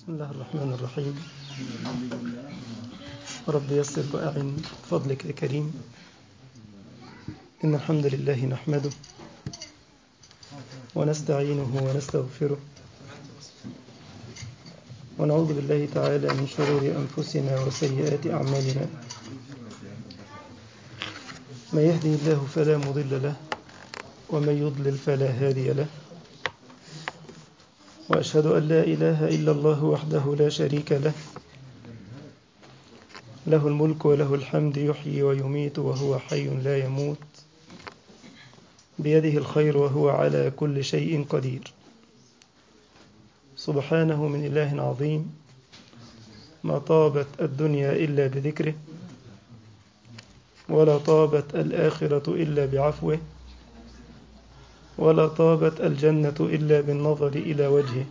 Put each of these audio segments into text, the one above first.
بسم الله الرحمن الرحيم رب يسر وأعن بفضلك يا كريم إن الحمد لله نحمده ونستعينه ونستغفره ونعوذ بالله تعالى من شرور أنفسنا وسيئات أعمالنا من يهدي الله فلا مضل له ومن يضلل فلا هادي له وأشهد أن لا إله إلا الله وحده لا شريك له له الملك وله الحمد يحيي ويميت وهو حي لا يموت بيده الخير وهو على كل شيء قدير سبحانه من إله عظيم ما طابت الدنيا إلا بذكره ولا طابت الآخرة إلا بعفوه ولا طابت الجنة إلا بالنظر إلى وجهه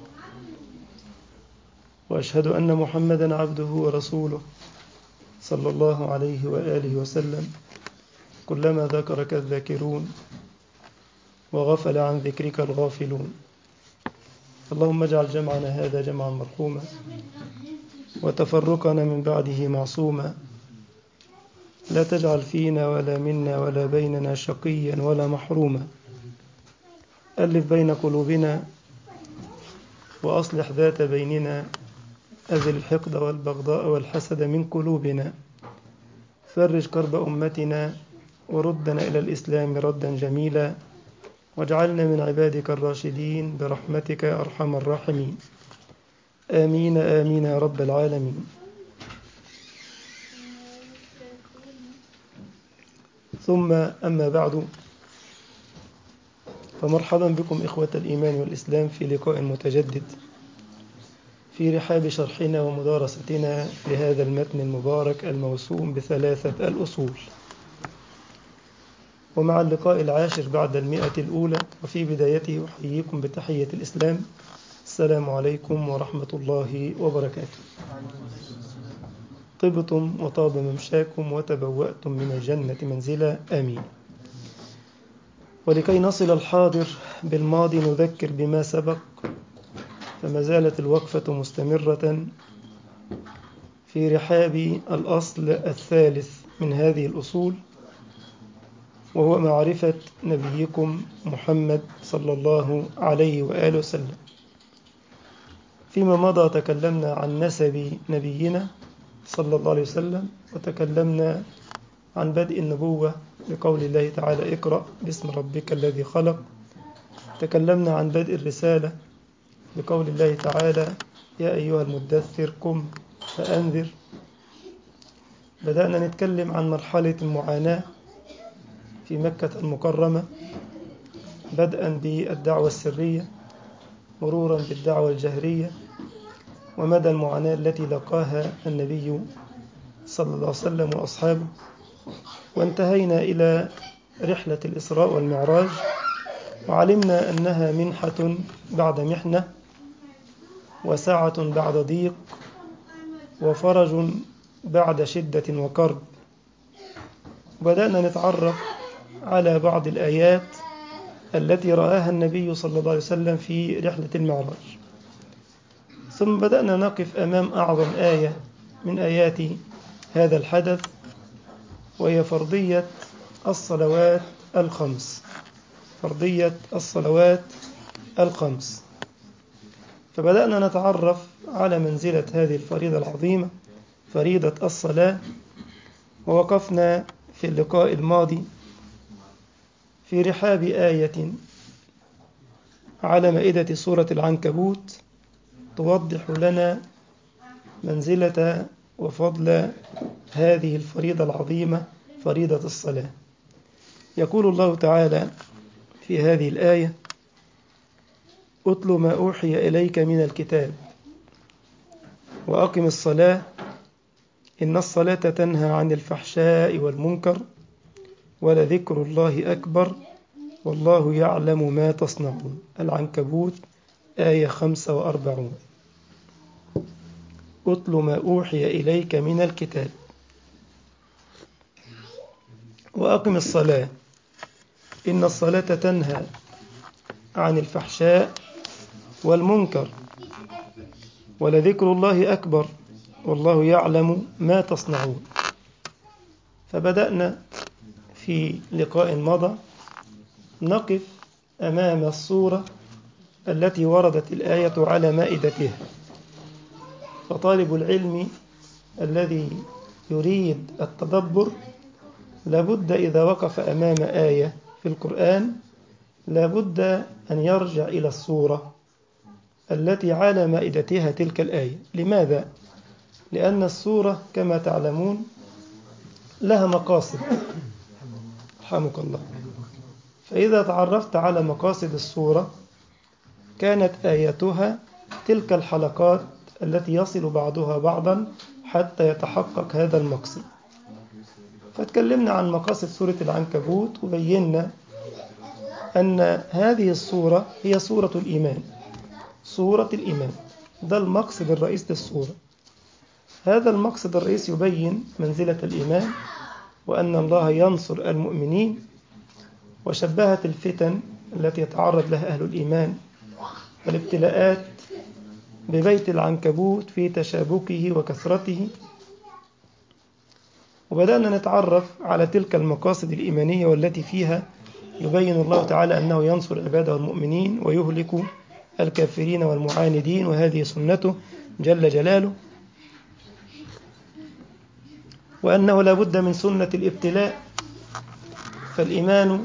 وأشهد أن محمدا عبده ورسوله صلى الله عليه وآله وسلم كلما ذكرك الذاكرون وغفل عن ذكرك الغافلون اللهم اجعل جمعنا هذا جمعا مرحوما وتفرقنا من بعده معصوما لا تجعل فينا ولا منا ولا بيننا شقيا ولا محروما ألف بين قلوبنا وأصلح ذات بيننا أزل الحقد والبغضاء والحسد من قلوبنا فرج كرب أمتنا وردنا إلى الإسلام ردا جميلا واجعلنا من عبادك الراشدين برحمتك يا أرحم الراحمين آمين آمين يا رب العالمين ثم أما بعد فمرحبا بكم إخوة الإيمان والإسلام في لقاء متجدد في رحاب شرحنا ومدارستنا لهذا المتن المبارك الموسوم بثلاثة الأصول ومع اللقاء العاشر بعد المئة الأولى وفي بدايته أحييكم بتحية الإسلام السلام عليكم ورحمة الله وبركاته طبتم وطاب ممشاكم وتبوأتم من الجنة منزلا آمين ولكي نصل الحاضر بالماضي نذكر بما سبق فما زالت الوقفة مستمرة في رحاب الأصل الثالث من هذه الأصول وهو معرفة نبيكم محمد صلى الله عليه وآله وسلم فيما مضى تكلمنا عن نسب نبينا صلى الله عليه وسلم وتكلمنا عن بدء النبوة لقول الله تعالى اقرأ باسم ربك الذي خلق تكلمنا عن بدء الرسالة بقول الله تعالى يا أيها المدثر قم فأنذر بدأنا نتكلم عن مرحلة المعاناة في مكة المكرمة بدءا بالدعوة السرية مرورا بالدعوة الجهرية ومدى المعاناة التي لقاها النبي صلى الله عليه وسلم وأصحابه وانتهينا إلى رحلة الإسراء والمعراج وعلمنا أنها منحة بعد محنة وسعة بعد ضيق وفرج بعد شدة وكرب بدأنا نتعرف على بعض الآيات التي رآها النبي صلى الله عليه وسلم في رحلة المعراج ثم بدأنا نقف أمام أعظم آية من آيات هذا الحدث وهي فرضية الصلوات الخمس فرضية الصلوات الخمس فبدأنا نتعرف على منزلة هذه الفريضة العظيمة فريضة الصلاة ووقفنا في اللقاء الماضي في رحاب آية على مائدة سورة العنكبوت توضح لنا منزلة وفضل هذه الفريضة العظيمة فريضة الصلاة يقول الله تعالى في هذه الآية أتل ما أوحي إليك من الكتاب وأقم الصلاة إن الصلاة تنهى عن الفحشاء والمنكر ولذكر الله أكبر والله يعلم ما تصنعون العنكبوت آية خمسة وأربعون أتل ما أوحي إليك من الكتاب وأقم الصلاة إن الصلاة تنهى عن الفحشاء والمنكر ولذكر الله أكبر والله يعلم ما تصنعون فبدأنا في لقاء مضى نقف أمام الصورة التي وردت الآية على مائدتها فطالب العلم الذي يريد التدبر لابد إذا وقف أمام آية في القرآن لابد أن يرجع إلى الصورة التي على مائدتها تلك الآية لماذا؟ لأن الصورة كما تعلمون لها مقاصد رحمك الله فإذا تعرفت على مقاصد الصورة كانت آياتها تلك الحلقات التي يصل بعضها بعضا حتى يتحقق هذا المقصد فتكلمنا عن مقاصد سورة العنكبوت وبينا أن هذه الصورة هي صورة الإيمان صورة الإيمان ده المقصد الرئيس للصورة هذا المقصد الرئيس يبين منزلة الإيمان وأن الله ينصر المؤمنين وشبهت الفتن التي يتعرض لها أهل الإيمان والابتلاءات ببيت العنكبوت في تشابكه وكثرته وبدأنا نتعرف على تلك المقاصد الإيمانية والتي فيها يبين الله تعالى أنه ينصر عباده المؤمنين ويهلك الكافرين والمعاندين وهذه سنته جل جلاله وأنه لا بد من سنة الابتلاء فالإيمان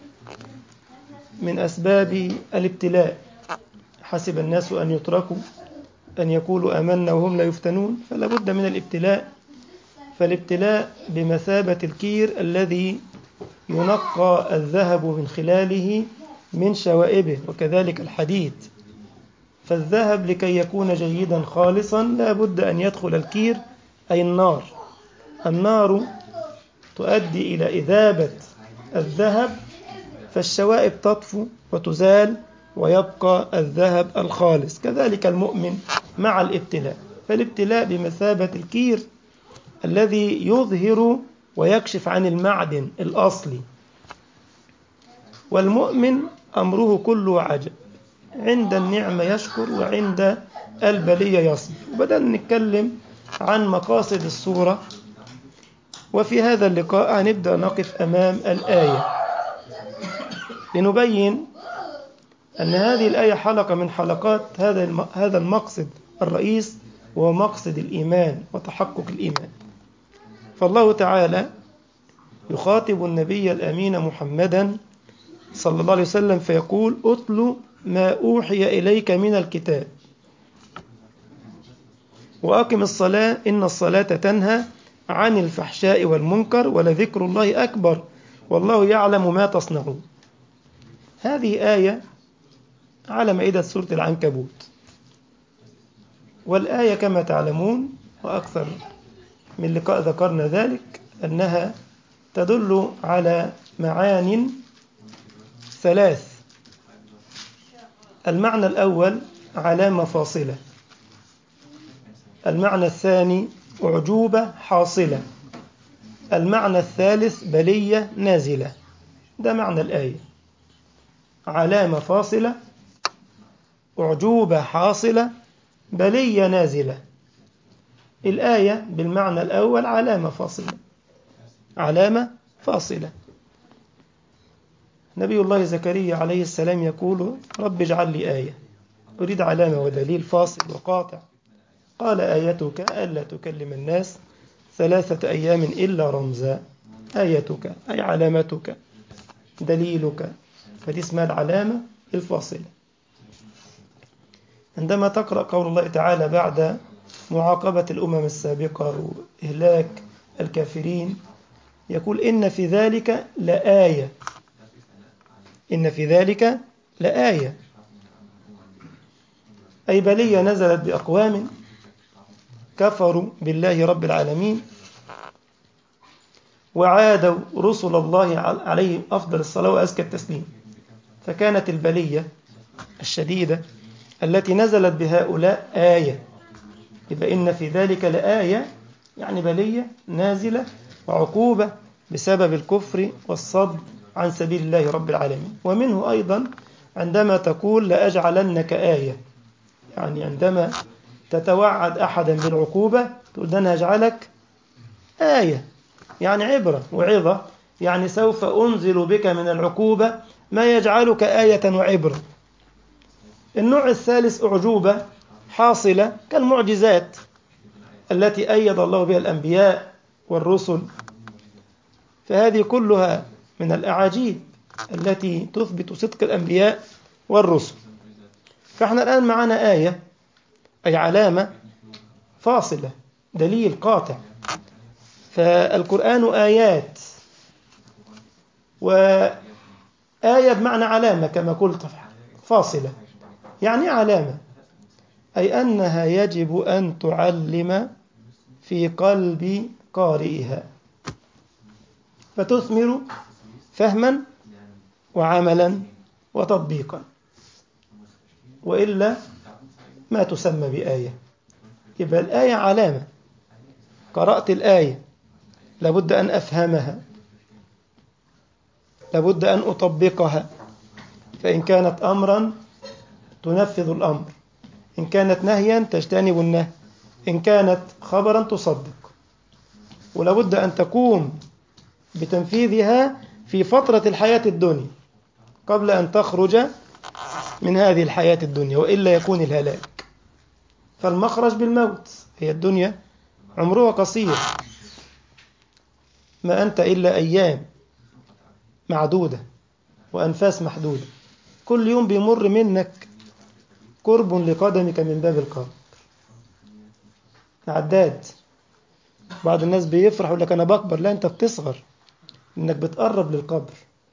من أسباب الابتلاء حسب الناس أن يتركوا أن يقولوا آمنا وهم لا يفتنون فلا بد من الابتلاء فالابتلاء بمثابة الكير الذي ينقى الذهب من خلاله من شوائبه وكذلك الحديد فالذهب لكي يكون جيدا خالصا لا بد أن يدخل الكير أي النار النار تؤدي إلى إذابة الذهب فالشوائب تطفو وتزال ويبقى الذهب الخالص كذلك المؤمن مع الابتلاء فالابتلاء بمثابة الكير الذي يظهر ويكشف عن المعدن الأصلي والمؤمن أمره كله عجب عند النعمة يشكر وعند البلية يصبر وبدأنا نتكلم عن مقاصد الصورة وفي هذا اللقاء هنبدأ نقف أمام الآية لنبين أن هذه الآية حلقة من حلقات هذا هذا المقصد الرئيس وهو مقصد الإيمان وتحقق الإيمان فالله تعالى يخاطب النبي الأمين محمدا صلى الله عليه وسلم فيقول أتل ما أوحي إليك من الكتاب وأقم الصلاة إن الصلاة تنهى عن الفحشاء والمنكر ولذكر الله أكبر والله يعلم ما تصنعون هذه آية على مائدة سورة العنكبوت والآية كما تعلمون وأكثر من لقاء ذكرنا ذلك أنها تدل على معان ثلاث المعنى الأول علامة فاصلة المعنى الثاني أعجوبة حاصلة المعنى الثالث بلية نازلة ده معنى الآية علامة فاصلة أعجوبة حاصلة بلية نازلة الآية بالمعنى الأول علامة فاصلة علامة فاصلة نبي الله زكريا عليه السلام يقول رب اجعل لي آية أريد علامة ودليل فاصل وقاطع قال آيتك ألا تكلم الناس ثلاثة أيام إلا رمزا آيتك أي علامتك دليلك فدي اسمها العلامة الفاصلة عندما تقرأ قول الله تعالى بعد معاقبة الأمم السابقة وإهلاك الكافرين يقول إن في ذلك لآية إن في ذلك لآية أي بلية نزلت بأقوام كفروا بالله رب العالمين وعادوا رسل الله عليهم أفضل الصلاة وأزكى التسليم فكانت البلية الشديدة التي نزلت بهؤلاء آية يبقى إن في ذلك لآية يعني بلية نازلة وعقوبة بسبب الكفر والصد عن سبيل الله رب العالمين ومنه أيضا عندما تقول لأجعلنك آية يعني عندما تتوعد أحدا بالعقوبة تقول ده أنا هجعلك آية يعني عبرة وعظة يعني سوف أنزل بك من العقوبة ما يجعلك آية وعبرة النوع الثالث أعجوبة حاصلة كالمعجزات التي أيد الله بها الأنبياء والرسل فهذه كلها من الأعاجيب التي تثبت صدق الأنبياء والرسل فاحنا الآن معنا آية أي علامة فاصلة دليل قاطع فالقرآن آيات وآية بمعنى علامة كما قلت فاصلة يعني علامة أي أنها يجب أن تعلم في قلب قارئها فتثمر فهما وعملا وتطبيقا وإلا ما تسمى بآية يبقى الآية علامة قرأت الآية لابد أن أفهمها لابد أن أطبقها فإن كانت أمرا تنفذ الأمر إن كانت نهيا تجتنب النهي إن كانت خبرا تصدق ولابد أن تقوم بتنفيذها في فترة الحياة الدنيا قبل أن تخرج من هذه الحياة الدنيا وإلا يكون الهلاك فالمخرج بالموت هي الدنيا عمرها قصير ما أنت إلا أيام معدودة وأنفاس محدودة كل يوم بيمر منك قرب لقدمك من باب القبر عداد بعض الناس بيفرح يقول لك أنا بكبر لا أنت بتصغر إنك بتقرب للقبر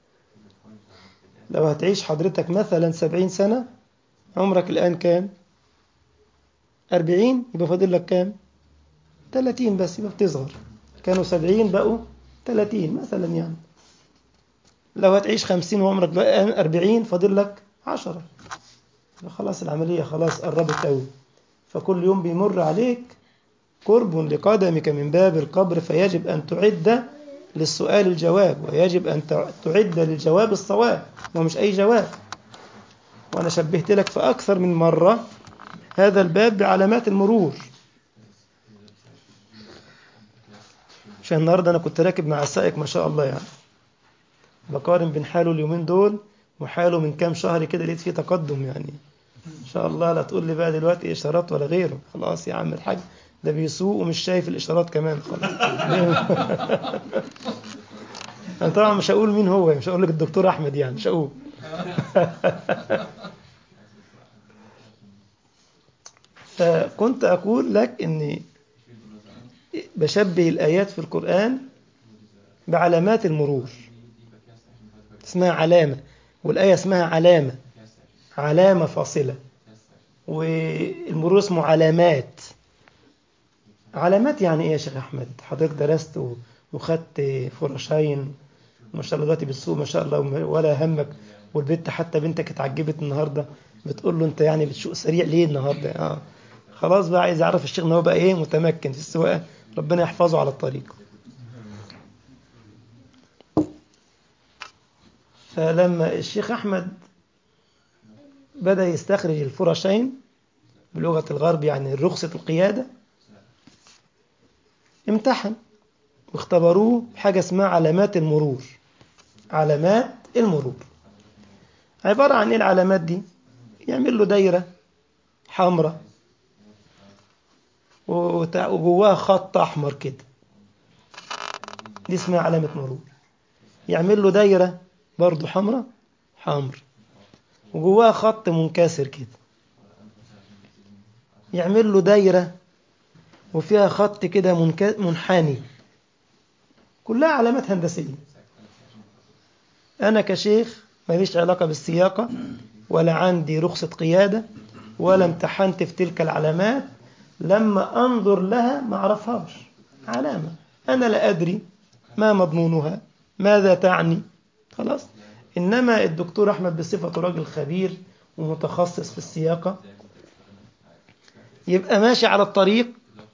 لو هتعيش حضرتك مثلا سبعين سنة عمرك الآن كام أربعين يبقى فاضل لك كام تلاتين بس يبقى بتصغر كانوا سبعين بقوا تلاتين مثلا يعني لو هتعيش خمسين وعمرك الآن أربعين فاضل لك عشرة خلاص العملية خلاص قربت قوي فكل يوم بيمر عليك قرب لقدمك من باب القبر فيجب أن تعد للسؤال الجواب ويجب أن تعد للجواب الصواب ومش أي جواب وأنا شبهت لك في أكثر من مرة هذا الباب بعلامات المرور عشان النهاردة أنا كنت راكب مع السائق ما شاء الله يعني بقارن بين حاله اليومين دول وحاله من كام شهر كده لقيت فيه تقدم يعني ان شاء الله لا تقول لي بقى دلوقتي اشارات ولا غيره خلاص يا عم الحاج ده بيسوق ومش شايف الاشارات كمان خلاص انا طبعا مش هقول مين هو مش هقول لك الدكتور احمد يعني مش هقول فكنت اقول لك اني بشبه الايات في القران بعلامات المرور اسمها علامه والايه اسمها علامه علامه فاصله والمرور اسمه علامات علامات يعني ايه يا شيخ احمد حضرتك درست وخدت فرشين ما شاء الله دلوقتي بالسوق ما شاء الله ولا همك والبنت حتى بنتك اتعجبت النهارده بتقول له انت يعني بتسوق سريع ليه النهارده اه خلاص بقى عايز يعرف الشيخ ان هو بقى ايه متمكن في السواقه ربنا يحفظه على الطريق فلما الشيخ احمد بدا يستخرج الفرشين بلغه الغرب يعني رخصه القياده امتحن واختبروه بحاجة اسمها علامات المرور علامات المرور عبارة عن ايه العلامات دي يعمل له دايرة حمراء وجواها خط أحمر كده دي اسمها علامة مرور يعمل له دايرة برضو حمراء حمر وجواها خط منكسر كده يعمل له دايرة وفيها خط كده منحني كلها علامات هندسية أنا كشيخ ماليش علاقة بالسياقة ولا عندي رخصة قيادة ولا امتحنت في تلك العلامات لما أنظر لها ما أعرفهاش علامة أنا لا أدري ما مضمونها ماذا تعني خلاص إنما الدكتور أحمد بصفته راجل خبير ومتخصص في السياقة يبقى ماشي على الطريق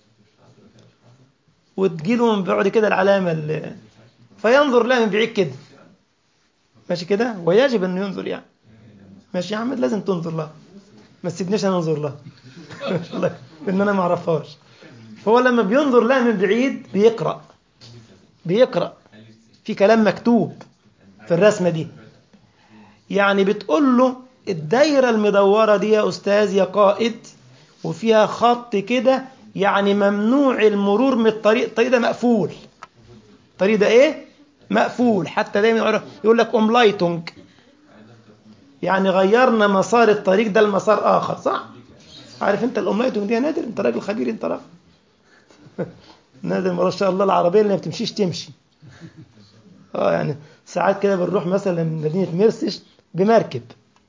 وتجيله من بعد كده العلامة اللي فينظر لها من بعيد كده ماشي كده ويجب انه ينظر يعني ماشي يا احمد لازم تنظر لها ما تسيبنيش انا انظر لها ان انا ما اعرفهاش هو لما بينظر لها من بعيد بيقرا بيقرا في كلام مكتوب في الرسمه دي يعني بتقول له الدايره المدوره دي يا استاذ يا قائد وفيها خط كده يعني ممنوع المرور من الطريق الطريق ده مقفول الطريق ده ايه مقفول حتى دايما يقول لك املايتونج يعني غيرنا مسار الطريق ده لمسار اخر صح عارف انت الاملايتونج دي يا نادر انت راجل خبير انت راجل نادر ما شاء الله العربيه اللي ما بتمشيش تمشي اه يعني ساعات كده بنروح مثلا من مدينه مرسش بمركب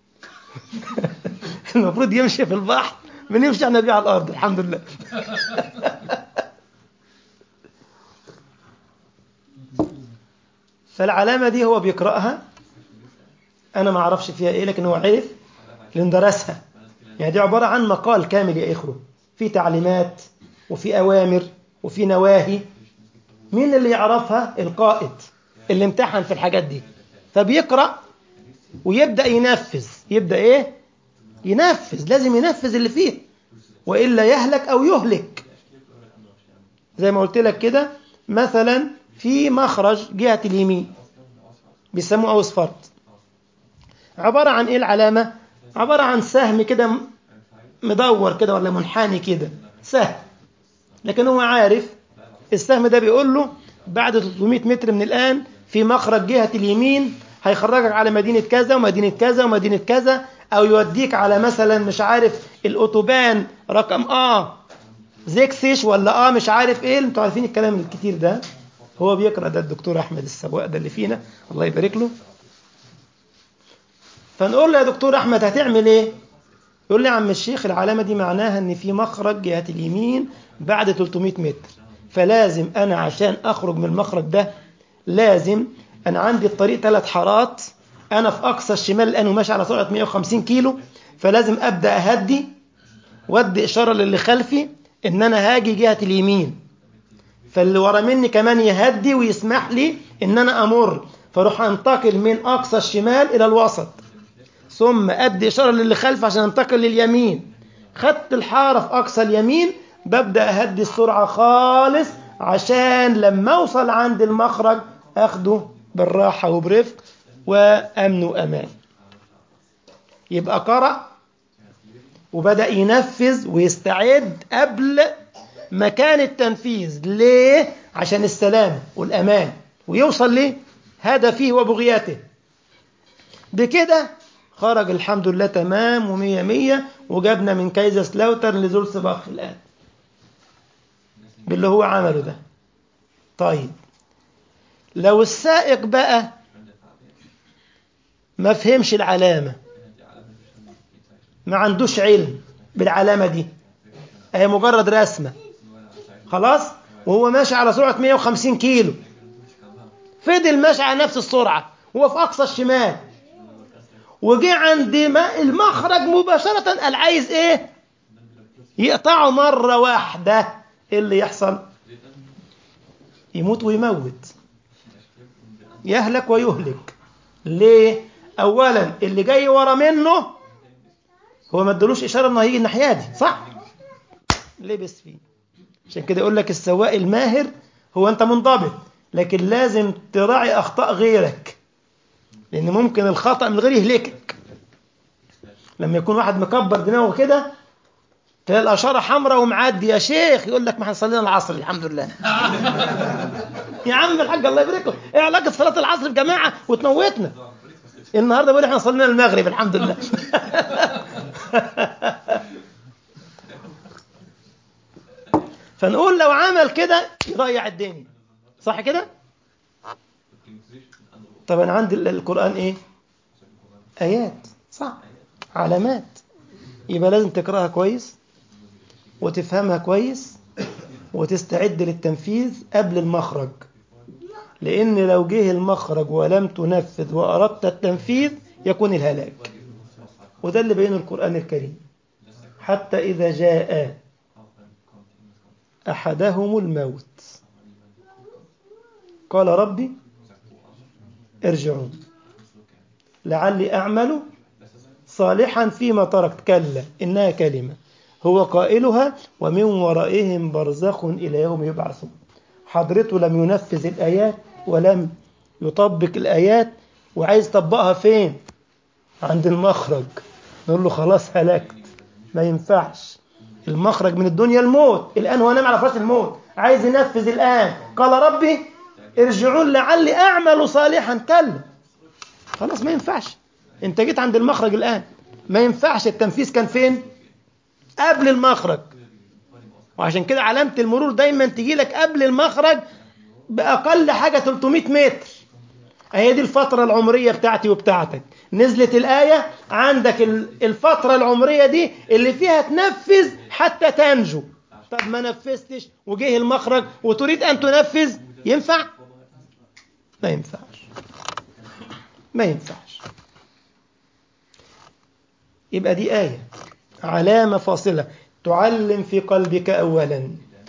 المفروض يمشي في البحر بنمشي احنا بيه على الارض الحمد لله فالعلامه دي هو بيقراها انا ما اعرفش فيها ايه لكن هو عرف لان درسها يعني دي عباره عن مقال كامل يا اخوه في تعليمات وفي اوامر وفي نواهي مين اللي يعرفها القائد اللي امتحن في الحاجات دي فبيقرا ويبدا ينفذ يبدا ايه ينفذ لازم ينفذ اللي فيه والا يهلك او يهلك زي ما قلت لك كده مثلا في مخرج جهه اليمين بيسموه اوسفارت عباره عن ايه العلامه عباره عن سهم كده مدور كده ولا منحني كده سهم لكن هو عارف السهم ده بيقول له بعد 300 متر من الآن في مخرج جهة اليمين هيخرجك على مدينة كذا ومدينة كذا ومدينة كذا أو يوديك على مثلا مش عارف الأوتوبان رقم آه زيكسش ولا آه مش عارف إيه أنتوا عارفين الكلام الكتير ده هو بيقرأ ده الدكتور أحمد السواق ده اللي فينا الله يبارك له فنقول له يا دكتور أحمد هتعمل إيه؟ يقول لي يا عم الشيخ العلامة دي معناها إن في مخرج جهة اليمين بعد 300 متر فلازم أنا عشان أخرج من المخرج ده لازم أنا عندي الطريق ثلاث حارات أنا في أقصى الشمال الآن وماشي على سرعة 150 كيلو فلازم أبدأ أهدي وأدي إشارة للي خلفي إن أنا هاجي جهة اليمين فاللي ورا مني كمان يهدي ويسمح لي إن أنا أمر فاروح أنتقل من أقصى الشمال إلى الوسط ثم أدي إشارة للي خلفي عشان أنتقل لليمين خدت الحارة في أقصى اليمين ببدأ أهدي السرعة خالص عشان لما أوصل عند المخرج أخده بالراحة وبرفق وأمن وأمان يبقى قرأ وبدأ ينفذ ويستعد قبل مكان التنفيذ ليه؟ عشان السلام والأمان ويوصل ليه؟ هدفه وبغيته بكده خرج الحمد لله تمام ومية مية وجابنا من كايزر سلاوتر لزولسباخ الآن باللي هو عمله ده طيب لو السائق بقى ما فهمش العلامة ما عندوش علم بالعلامة دي هي مجرد رسمة خلاص وهو ماشي على سرعة 150 كيلو فضل ماشي على نفس السرعة هو في أقصى الشمال وجه عند المخرج مباشرة قال عايز ايه يقطعه مرة واحدة ايه اللي يحصل يموت ويموت يهلك ويهلك ليه اولا اللي جاي ورا منه هو ما ادالوش اشاره انه هيجي الناحيه دي صح لبس فيه عشان كده يقول لك السواق الماهر هو انت منضبط لكن لازم تراعي اخطاء غيرك لان ممكن الخطا من غير يهلكك لما يكون واحد مكبر دماغه كده تلاقي الاشاره حمراء ومعدي يا شيخ يقول لك ما احنا صلينا العصر الحمد لله يا عم الحاج الله يبارك لك ايه علاقه صلاه العصر بجماعه وتموتنا النهارده بيقول احنا صلينا المغرب الحمد لله فنقول لو عمل كده يضيع الدنيا صح كده طب انا عندي القران ايه ايات صح علامات يبقى لازم تقراها كويس وتفهمها كويس وتستعد للتنفيذ قبل المخرج لأن لو جه المخرج ولم تنفذ وأردت التنفيذ يكون الهلاك وده اللي بينه القرآن الكريم حتى إذا جاء أحدهم الموت قال ربي ارجعون لعلي أعمل صالحا فيما تركت كلا إنها كلمة هو قائلها ومن ورائهم برزخ إلى يوم يبعثون حضرته لم ينفذ الآيات ولم يطبق الآيات وعايز يطبقها فين عند المخرج نقول له خلاص هلكت ما ينفعش المخرج من الدنيا الموت الآن هو نام على فراش الموت عايز ينفذ الآن قال ربي ارجعون لعلي أعمل صالحا كلا خلاص ما ينفعش انت جيت عند المخرج الآن ما ينفعش التنفيذ كان فين قبل المخرج وعشان كده علامة المرور دايما تجي لك قبل المخرج بأقل حاجة 300 متر هي دي الفترة العمرية بتاعتي وبتاعتك نزلت الآية عندك الفترة العمرية دي اللي فيها تنفذ حتى تنجو طب ما نفذتش وجه المخرج وتريد أن تنفذ ينفع؟ ما ينفعش ما ينفعش يبقى دي آية علامة فاصلة تعلم في قلبك أولا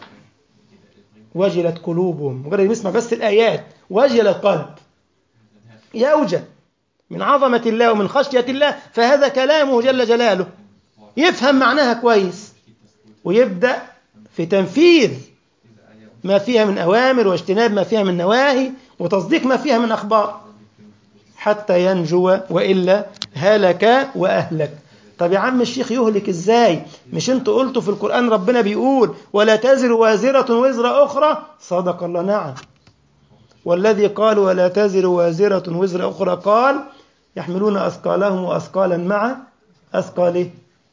وجلت قلوبهم مجرد نسمع بس الآيات وجل القلب يوجد من عظمة الله ومن خشية الله فهذا كلامه جل جلاله يفهم معناها كويس ويبدأ في تنفيذ ما فيها من أوامر واجتناب ما فيها من نواهي وتصديق ما فيها من أخبار حتى ينجو وإلا هلك وأهلك طب يا عم الشيخ يهلك ازاي مش انتوا قلتوا في القرآن ربنا بيقول ولا تزر وازرة وزر أخرى صدق الله نعم والذي قال ولا تزر وازرة وزر أخرى قال يحملون أثقالهم وأثقالا مع أثقاله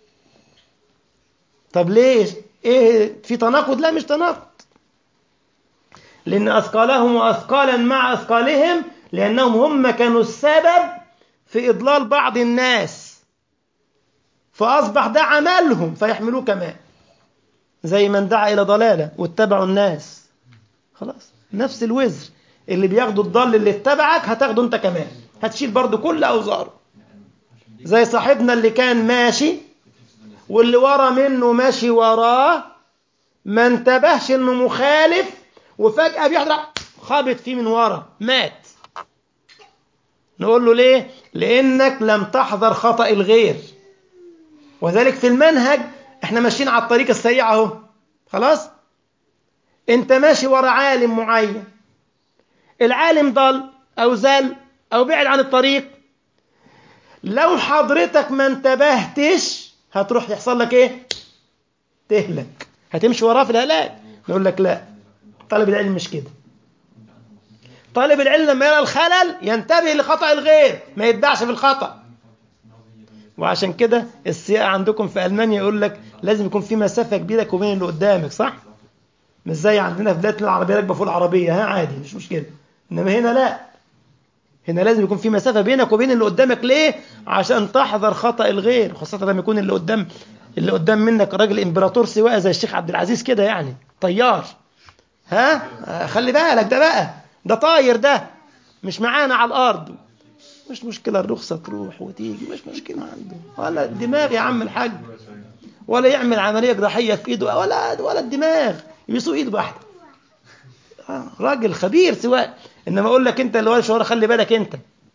طب ليش ايه في تناقض لا مش تناقض لأن أثقالهم وأثقالا مع أثقالهم لأنهم هم كانوا السبب في إضلال بعض الناس فأصبح ده عملهم فيحملوه كمان زي من دعا إلى ضلالة واتبعوا الناس خلاص نفس الوزر اللي بياخدوا الضال اللي اتبعك هتاخده انت كمان هتشيل برضو كل أوزاره زي صاحبنا اللي كان ماشي واللي ورا منه ماشي وراه ما انتبهش انه مخالف وفجأة بيحضر خابط فيه من ورا مات نقول له ليه لانك لم تحذر خطأ الغير وذلك في المنهج احنا ماشيين على الطريق السريع اهو خلاص انت ماشي ورا عالم معين العالم ضل او زل او بعد عن الطريق لو حضرتك ما انتبهتش هتروح يحصل لك ايه تهلك هتمشي وراه في الهلاك نقول لك لا طالب العلم مش كده طالب العلم لما يرى الخلل ينتبه لخطأ الغير ما يتبعش في الخطأ وعشان كده السياق عندكم في ألمانيا يقول لك لازم يكون في مسافة كبيرة وبين اللي قدامك صح؟ مش زي عندنا في بداية العربية راكبة فوق العربية ها عادي مش مشكلة إنما هنا لا هنا لازم يكون في مسافة بينك وبين اللي قدامك ليه؟ عشان تحذر خطأ الغير خاصة لما يكون اللي قدام اللي قدام منك راجل امبراطور سواء زي الشيخ عبد العزيز كده يعني طيار ها خلي بالك ده بقى ده طاير ده مش معانا على الارض مش مشكله الرخصه تروح وتيجي مش مشكله عنده ولا الدماغ يا عم الحاج ولا يعمل عمليه جراحيه في ايده ولا ولا الدماغ يسوق ايد واحده راجل خبير سواء انما اقول لك انت اللي ورا شويه خلي بالك انت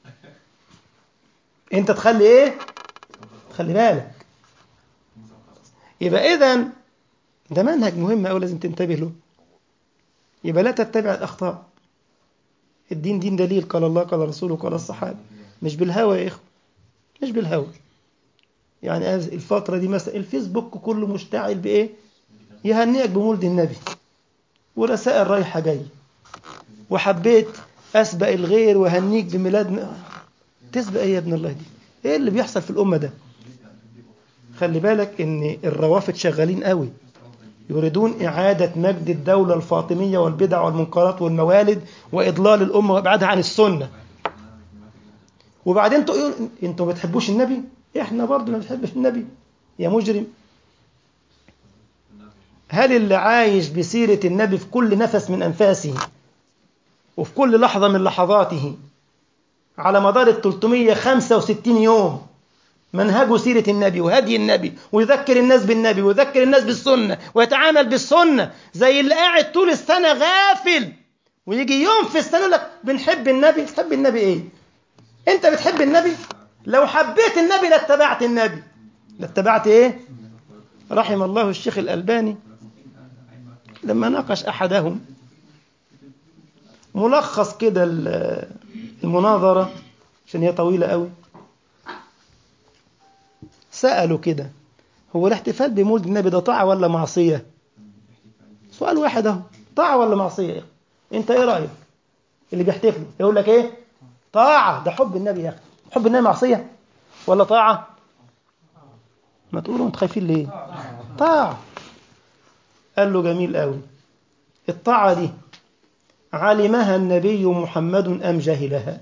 انت تخلي ايه خلي بالك يبقى اذا ده منهج مهم قوي لازم تنتبه له يبقى لا تتبع الاخطاء الدين دين دليل قال الله قال رسوله قال الصحابه مش بالهوى يا اخوه مش بالهوى يعني الفترة دي مثلا الفيسبوك كله مشتعل بإيه؟ يهنئك بمولد النبي ورسائل رايحة جاية وحبيت أسبق الغير وهنيك بميلاد تسبق إيه يا ابن الله دي؟ إيه اللي بيحصل في الأمة ده؟ خلي بالك إن الروافد شغالين قوي يريدون إعادة مجد الدولة الفاطمية والبدع والمنكرات والموالد وإضلال الأمة وإبعادها عن السنة وبعدين تقول انتوا ما بتحبوش النبي احنا برضه ما بنحبش النبي يا مجرم هل اللي عايش بسيرة النبي في كل نفس من أنفاسه وفي كل لحظة من لحظاته على مدار ال 365 يوم منهجه سيرة النبي وهدي النبي ويذكر الناس بالنبي ويذكر الناس بالسنة ويتعامل بالسنة زي اللي قاعد طول السنة غافل ويجي يوم في السنة يقول لك بنحب النبي تحب النبي ايه انت بتحب النبي لو حبيت النبي لاتبعت النبي لاتبعت ايه رحم الله الشيخ الألباني لما ناقش أحدهم ملخص كده المناظرة عشان هي طويلة قوي سألوا كده هو الاحتفال بمولد النبي ده طاعة ولا معصية سؤال واحد اهو طاعة ولا معصية انت ايه رأيك اللي بيحتفلوا يقول لك ايه طاعة ده حب النبي يا اخي حب النبي معصية ولا طاعة ما تقولوا انتوا خايفين ليه طاعة قال له جميل قوي الطاعة دي علمها النبي محمد أم جهلها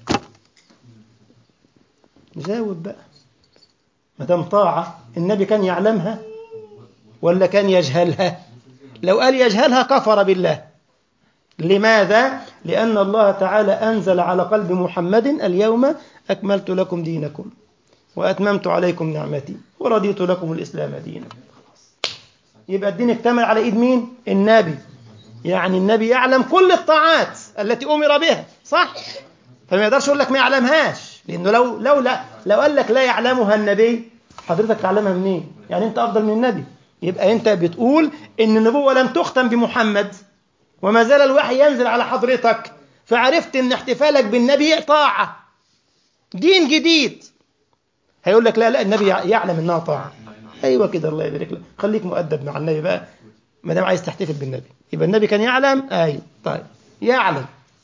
جاوب بقى ما دام طاعة النبي كان يعلمها ولا كان يجهلها لو قال يجهلها كفر بالله لماذا؟ لأن الله تعالى أنزل على قلب محمد اليوم أكملت لكم دينكم وأتممت عليكم نعمتي ورضيت لكم الإسلام دينا يبقى الدين اكتمل على إيد مين؟ النبي يعني النبي يعلم كل الطاعات التي أمر بها صح؟ فما يقدرش يقول لك ما يعلمهاش لأنه لو لو لا لو قال لك لا يعلمها النبي حضرتك تعلمها منين؟ يعني أنت أفضل من النبي يبقى أنت بتقول إن النبوة لم تختم بمحمد وما زال الوحي ينزل على حضرتك فعرفت إن احتفالك بالنبي طاعة دين جديد هيقول لك لا لا النبي يعلم إنها طاعة أيوة كده الله يبارك لك خليك مؤدب مع النبي بقى ما دام عايز تحتفل بالنبي يبقى النبي كان يعلم أيوة طيب يعلم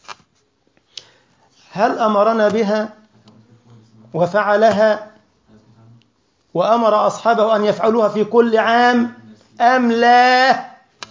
هل أمرنا بها وفعلها وأمر أصحابه أن يفعلوها في كل عام أم لا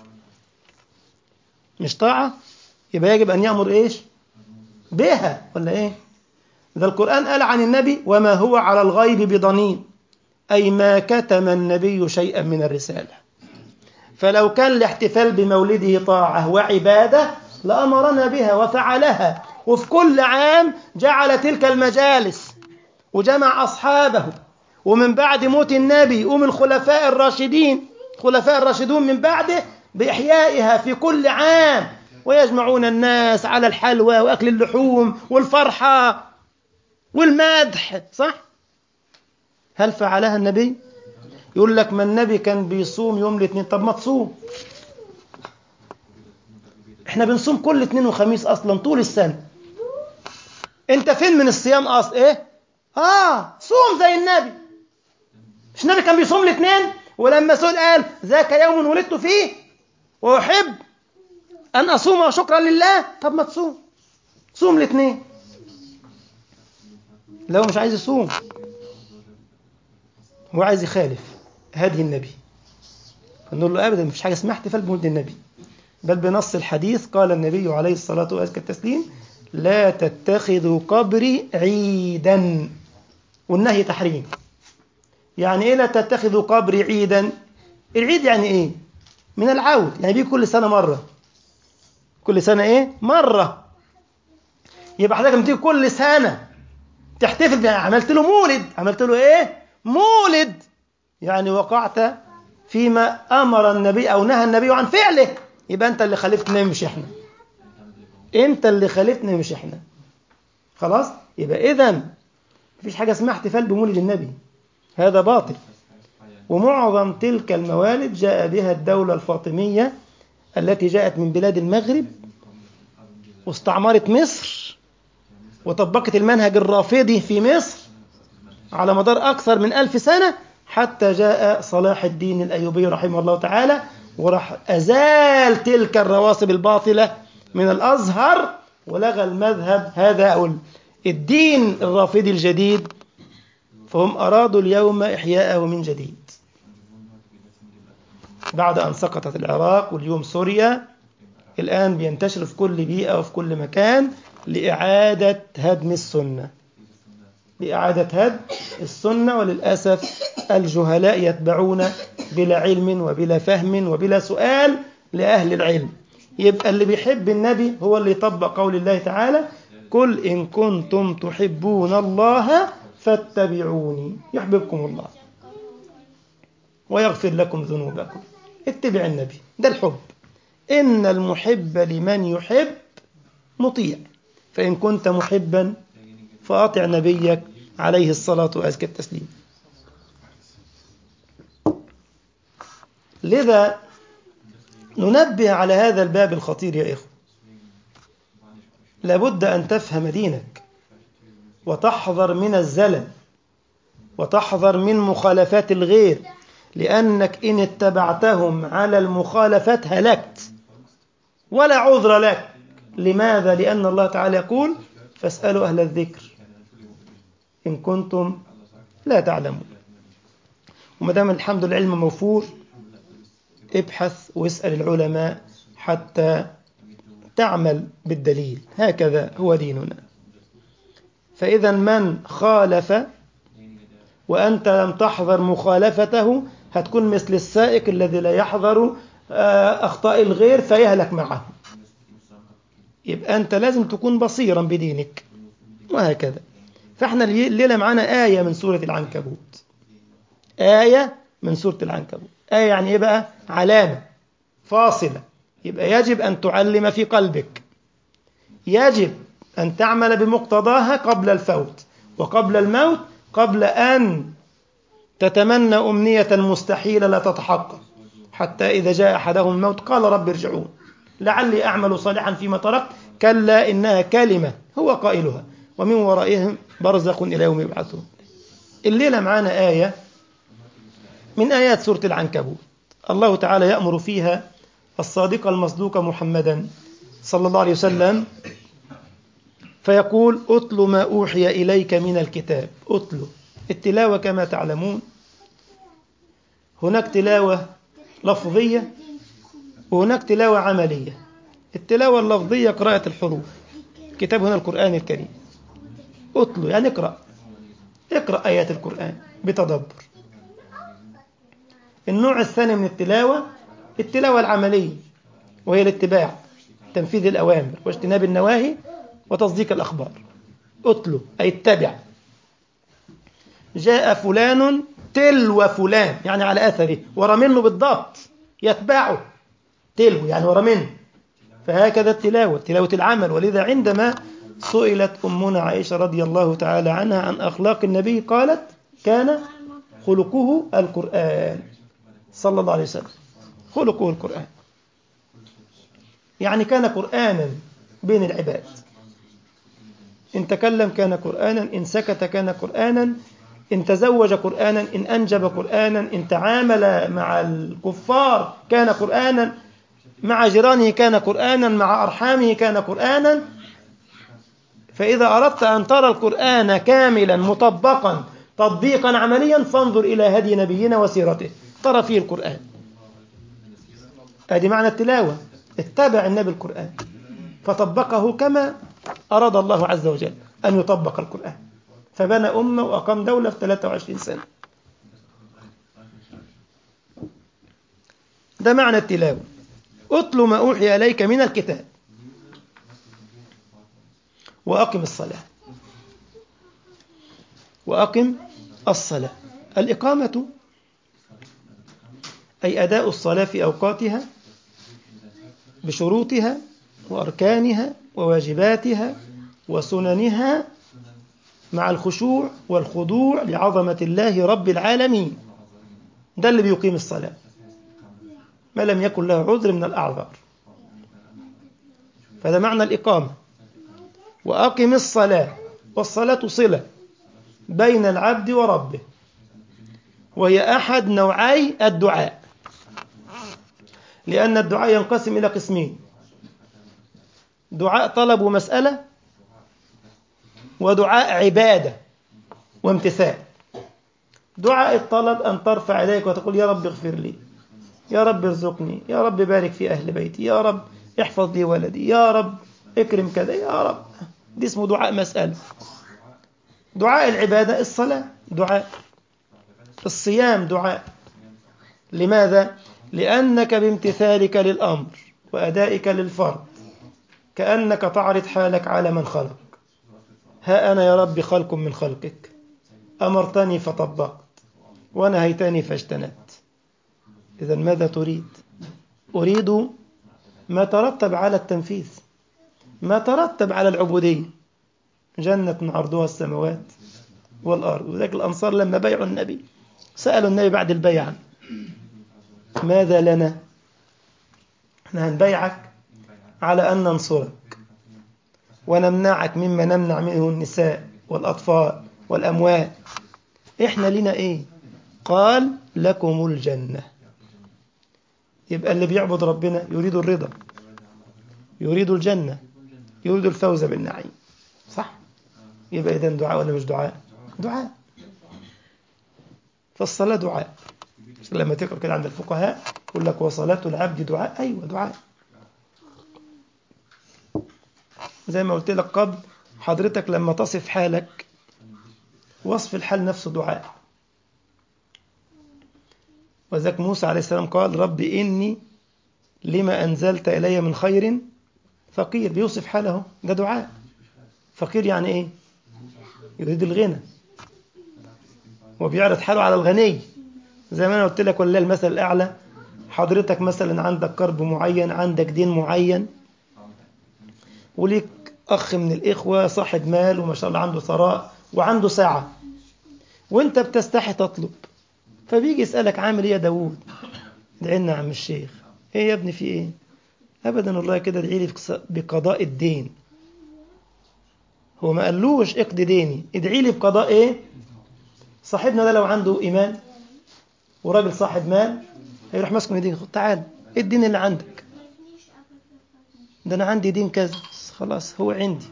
مش طاعة يبقى يجب أن يأمر إيش بها ولا إيه ده القرآن قال عن النبي وما هو على الغيب بضنين أي ما كتم النبي شيئا من الرسالة فلو كان الاحتفال بمولده طاعة وعبادة لأمرنا بها وفعلها وفي كل عام جعل تلك المجالس وجمع أصحابه ومن بعد موت النبي ومن الخلفاء الراشدين الخلفاء الراشدون من بعده بإحيائها في كل عام ويجمعون الناس على الحلوى وأكل اللحوم والفرحة والمدح صح؟ هل فعلها النبي؟ يقول لك ما النبي كان بيصوم يوم الاثنين طب ما تصوم احنا بنصوم كل اثنين وخميس اصلا طول السنه انت فين من الصيام اصلا ايه اه صوم زي النبي مش النبي كان بيصوم الاثنين ولما سئل قال ذاك يوم ولدت فيه واحب ان اصوم شكرا لله طب ما تصوم صوم الاثنين لو مش عايز يصوم هو عايز يخالف هدي النبي فنقول له ابدا مفيش حاجه اسمها احتفال بمولد النبي بل بنص الحديث قال النبي عليه الصلاه وازكى التسليم لا تتخذوا قبري عيدا والنهي تحريم يعني ايه لا تتخذوا قبري عيدا العيد يعني ايه من العود يعني بيجي كل سنه مره كل سنه ايه مره يبقى حضرتك لما تيجي كل سنه تحتفل عملت له مولد عملت له ايه مولد يعني وقعت فيما امر النبي او نهى النبي عن فعله يبقى انت اللي خالفتنا مش احنا انت اللي خالفتنا مش احنا خلاص يبقى اذا مفيش حاجه اسمها احتفال بمولد النبي هذا باطل ومعظم تلك الموالد جاء بها الدولة الفاطمية التي جاءت من بلاد المغرب واستعمرت مصر وطبقت المنهج الرافضي في مصر على مدار أكثر من ألف سنة حتى جاء صلاح الدين الأيوبي رحمه الله تعالى وراح أزال تلك الرواسب الباطلة من الأزهر ولغى المذهب هذا أو الدين الرافضي الجديد فهم أرادوا اليوم إحياءه من جديد بعد أن سقطت العراق واليوم سوريا الآن بينتشر في كل بيئة وفي كل مكان لإعادة هدم السنة لإعادة هدم السنة وللأسف الجهلاء يتبعون بلا علم وبلا فهم وبلا سؤال لأهل العلم يبقى اللي بيحب النبي هو اللي يطبق قول الله تعالى قل إن كنتم تحبون الله فاتبعوني يحببكم الله ويغفر لكم ذنوبكم اتبع النبي ده الحب إن المحب لمن يحب مطيع فإن كنت محبا فأطع نبيك عليه الصلاة وأزكى التسليم لذا ننبه على هذا الباب الخطير يا إخوة لابد أن تفهم دينك وتحذر من الزلل وتحذر من مخالفات الغير لأنك إن اتبعتهم على المخالفات هلكت ولا عذر لك لماذا؟ لأن الله تعالى يقول فاسألوا أهل الذكر إن كنتم لا تعلمون وما دام الحمد لله العلم موفور ابحث واسأل العلماء حتى تعمل بالدليل هكذا هو ديننا فإذا من خالف وأنت لم تحذر مخالفته هتكون مثل السائق الذي لا يحذر أخطاء الغير فيهلك معه يبقى أنت لازم تكون بصيرا بدينك وهكذا فاحنا الليلة معانا آية من سورة العنكبوت آية من سورة العنكبوت آية يعني إيه بقى علامة فاصلة يبقى يجب أن تعلم في قلبك يجب أن تعمل بمقتضاها قبل الفوت وقبل الموت قبل أن تتمنى أمنية مستحيلة لا تتحقق حتى إذا جاء أحدهم الموت قال رب ارجعون لعلي أعمل صالحا فيما تركت كلا إنها كلمة هو قائلها ومن ورائهم برزق إلى يوم يبعثون الليلة معانا آية من آيات سورة العنكبوت الله تعالى يأمر فيها الصادق المصدوق محمدا صلى الله عليه وسلم فيقول أتل ما أوحي إليك من الكتاب أتل التلاوة كما تعلمون هناك تلاوة لفظية وهناك تلاوة عملية التلاوة اللفظية قراءة الحروف كتاب هنا القرآن الكريم أتلو يعني اقرأ اقرأ آيات القرآن بتدبر النوع الثاني من التلاوة التلاوة العملية وهي الاتباع تنفيذ الأوامر واجتناب النواهي وتصديق الأخبار أتلو أي اتبع جاء فلان تلو فلان يعني على أثره ورا منه بالضبط يتبعه تلو يعني ورا منه فهكذا التلاوة تلاوة العمل ولذا عندما سئلت أمنا عائشة رضي الله تعالى عنها عن أخلاق النبي قالت كان خلقه القرآن صلى الله عليه وسلم خلقه القرآن يعني كان قرآنا بين العباد إن تكلم كان قرآنا إن سكت كان قرآنا إن تزوج قرآنا إن أنجب قرآنا إن تعامل مع الكفار كان قرآنا مع جيرانه كان قرآنا مع أرحامه كان قرآنا فإذا أردت أن ترى القرآن كاملا مطبقا تطبيقا عمليا فانظر إلى هدي نبينا وسيرته ترى فيه القرآن هذه معنى التلاوة اتبع النبي القرآن فطبقه كما أراد الله عز وجل أن يطبق القرآن فبنى أمة وأقام دولة في 23 سنة ده معنى التلاوة أتل ما أوحي إليك من الكتاب وأقم الصلاة وأقم الصلاة الإقامة أي أداء الصلاة في أوقاتها بشروطها وأركانها وواجباتها وسننها مع الخشوع والخضوع لعظمة الله رب العالمين ده اللي بيقيم الصلاة ما لم يكن له عذر من الأعذار فهذا معنى الإقامة وأقم الصلاة والصلاة صلة بين العبد وربه وهي أحد نوعي الدعاء لأن الدعاء ينقسم إلى قسمين دعاء طلب ومسألة ودعاء عبادة وامتثال دعاء الطلب أن ترفع يديك وتقول يا رب اغفر لي يا رب ارزقني يا رب بارك في أهل بيتي يا رب احفظ لي ولدي يا رب اكرم كذا يا رب دي اسمه دعاء مسألة دعاء العبادة الصلاة دعاء الصيام دعاء لماذا؟ لأنك بامتثالك للأمر وأدائك للفرض كأنك تعرض حالك على من خلق ها أنا يا رب خلق من خلقك أمرتني فطبقت ونهيتني فاجتنبت إذا ماذا تريد؟ أريد ما ترتب على التنفيذ ما ترتب على العبودية جنة عرضها السماوات والأرض وذلك الأنصار لما بيعوا النبي سألوا النبي بعد البيعة ماذا لنا احنا هنبيعك على أن ننصرك ونمنعك مما نمنع منه النساء والأطفال والأموال احنا لنا ايه قال لكم الجنة يبقى اللي بيعبد ربنا يريد الرضا يريد الجنة يريد الفوز بالنعيم صح يبقى إذا دعاء ولا مش دعاء دعاء فالصلاة دعاء لما تقرأ كده عند الفقهاء يقول لك وصلاة العبد دعاء أيوة دعاء زي ما قلت لك قبل حضرتك لما تصف حالك وصف الحال نفسه دعاء وذاك موسى عليه السلام قال رب إني لما أنزلت إلي من خير فقير بيوصف حاله ده دعاء فقير يعني إيه يريد الغنى وبيعرض حاله على الغني زي ما أنا قلت لك ولله المثل الأعلى حضرتك مثلا عندك كرب معين عندك دين معين وليك أخ من الإخوة صاحب مال وما شاء الله عنده ثراء وعنده ساعة وانت بتستحي تطلب فبيجي يسألك عامل ايه يا داوود ادعي لنا يا عم الشيخ ايه يا ابني في ايه ابدا والله كده ادعي لي بقضاء الدين هو ما قالوش اقضي ديني ادعي لي بقضاء ايه صاحبنا ده لو عنده ايمان وراجل صاحب مال هيروح ماسك من ايديك تعال ايه الدين اللي عندك ده انا عندي دين كذا خلاص هو عندي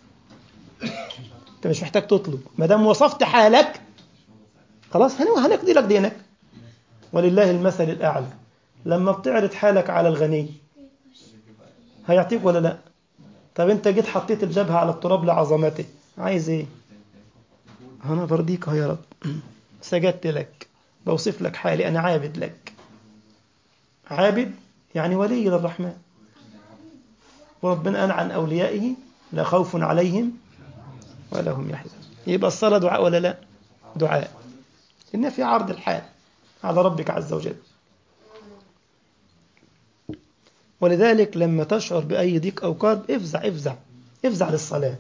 انت مش محتاج تطلب ما دام وصفت حالك خلاص هنقضي لك دينك ولله المثل الأعلى لما بتعرض حالك على الغني هيعطيك ولا لا طب انت جيت حطيت الجبهة على التراب لعظمته عايز ايه انا برضيك يا رب سجدت لك بوصف لك حالي انا عابد لك عابد يعني ولي للرحمن وربنا قال عن اوليائه لا خوف عليهم ولا هم يحزنون يبقى الصلاة دعاء ولا لا دعاء إن في عرض الحال على ربك عز وجل ولذلك لما تشعر بأي ضيق أو كرب افزع افزع افزع للصلاة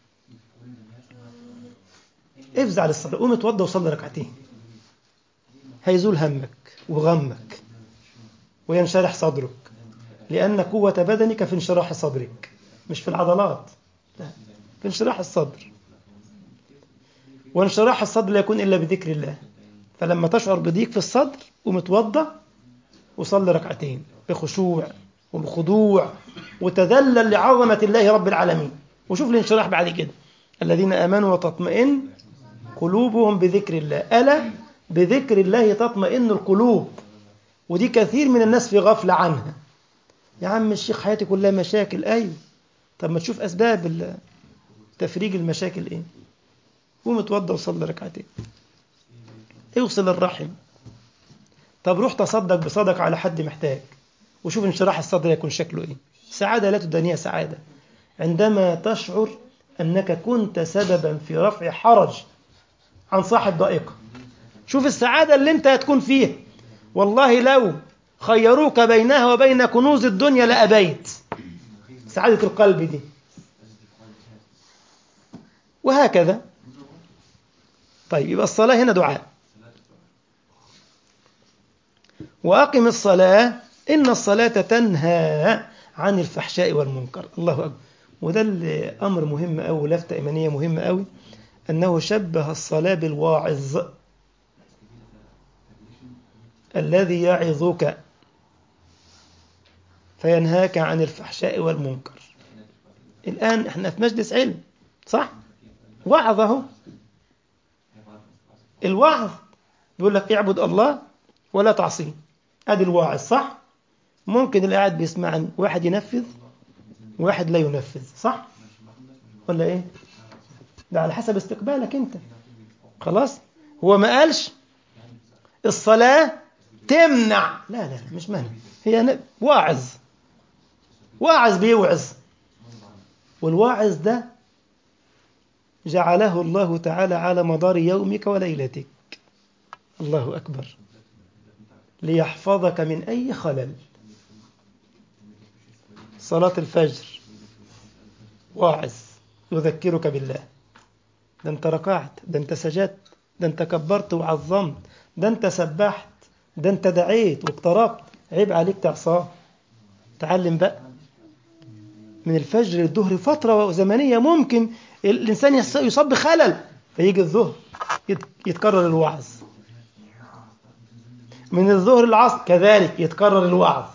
افزع للصلاة قوم اتوضى وصلي ركعتين هيزول همك وغمك وينشرح صدرك لأن قوة بدنك في انشراح صدرك مش في العضلات لا في انشراح الصدر وانشراح الصدر لا يكون إلا بذكر الله فلما تشعر بضيق في الصدر قوم اتوضى وصلي ركعتين بخشوع وبخضوع وتذلل لعظمة الله رب العالمين وشوف الانشراح بعد كده الذين آمنوا وتطمئن قلوبهم بذكر الله ألا بذكر الله تطمئن القلوب ودي كثير من الناس في غفلة عنها يا عم الشيخ حياتي كلها مشاكل أيوه طب ما تشوف أسباب تفريج المشاكل إيه قوم اتوضى وصلي ركعتين اوصل الرحم طب روح تصدق بصدق على حد محتاج وشوف انشراح الصدر يكون شكله ايه سعادة لا تدانيها سعادة عندما تشعر أنك كنت سببا في رفع حرج عن صاحب ضائقة شوف السعادة اللي انت هتكون فيها والله لو خيروك بينها وبين كنوز الدنيا لأبيت سعادة القلب دي وهكذا طيب يبقى الصلاة هنا دعاء وأقم الصلاة إن الصلاة تنهى عن الفحشاء والمنكر الله أكبر وده الأمر مهم أوي لفتة إيمانية مهمة أوي أنه شبه الصلاة بالواعظ الذي يعظك فينهاك عن الفحشاء والمنكر الآن احنا في مجلس علم صح وعظه الوعظ بيقول لك اعبد الله ولا تعصيه ادي الواعظ صح ممكن اللي قاعد بيسمعني واحد ينفذ واحد لا ينفذ صح ولا ايه ده على حسب استقبالك انت خلاص هو ما قالش الصلاة تمنع لا لا مش منع هي واعظ واعظ بيوعظ والواعظ ده جعله الله تعالى على مدار يومك وليلتك الله أكبر ليحفظك من أي خلل صلاة الفجر واعظ يذكرك بالله ده انت ركعت ده انت سجدت ده انت كبرت وعظمت ده انت سبحت ده انت دعيت واقتربت عيب عليك تعصاه تعلم بقى من الفجر للظهر فترة زمنية ممكن الإنسان يصاب بخلل فيجي الظهر يتكرر الوعظ من الظهر للعصر كذلك يتكرر الوعظ